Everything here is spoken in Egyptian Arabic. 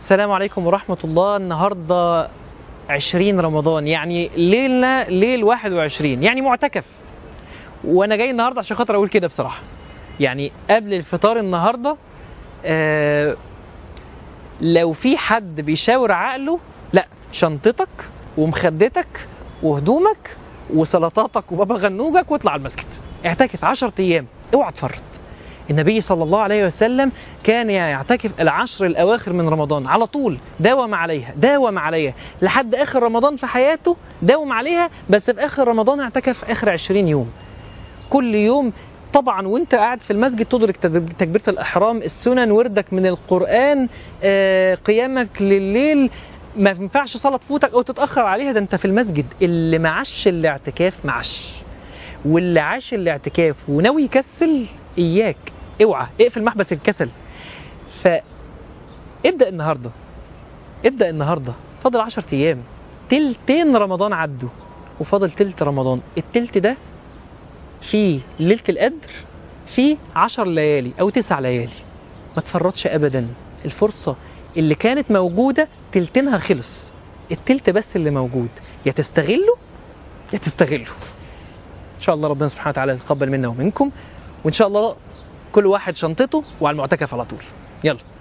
السلام عليكم ورحمة الله النهاردة 20 رمضان يعني ليلنا ليل 21 يعني معتكف وانا جاي النهارده عشان خاطر اقول كده بصراحة يعني قبل الفطار النهارده آه لو في حد بيشاور عقله لا شنطتك ومخدتك وهدومك وسلطاتك وبابا غنوجك واطلع على المسجد اعتكف 10 ايام اوعى تفرط النبي صلى الله عليه وسلم كان يعتكف العشر الأواخر من رمضان على طول داوم عليها داوم عليها لحد آخر رمضان في حياته داوم عليها بس في آخر رمضان اعتكف آخر 20 يوم كل يوم طبعا وانت قاعد في المسجد تدرك تد- تكبيرة الإحرام السنن وردك من القرآن آه، قيامك لليل ما ينفعش صلاة تفوتك أو تتأخر عليها ده انت في المسجد اللي معش الاعتكاف معش واللي عاش الاعتكاف وناوي يكسل إياك اوعى اقفل محبس الكسل فابدأ النهاردة ابدأ النهاردة فاضل 10 أيام تلتين رمضان عدوا وفاضل تلت رمضان التلت ده فيه ليلة القدر فيه 10 ليالي أو 9 ليالي ما تفرطش أبدا الفرصة اللي كانت موجودة تلتينها خلص التلت بس اللي موجود يا تستغله يا تستغله ان شاء الله ربنا سبحانه وتعالى يتقبل منا ومنكم وان شاء الله كل واحد شنطته وعلى المعتكف على طول يلا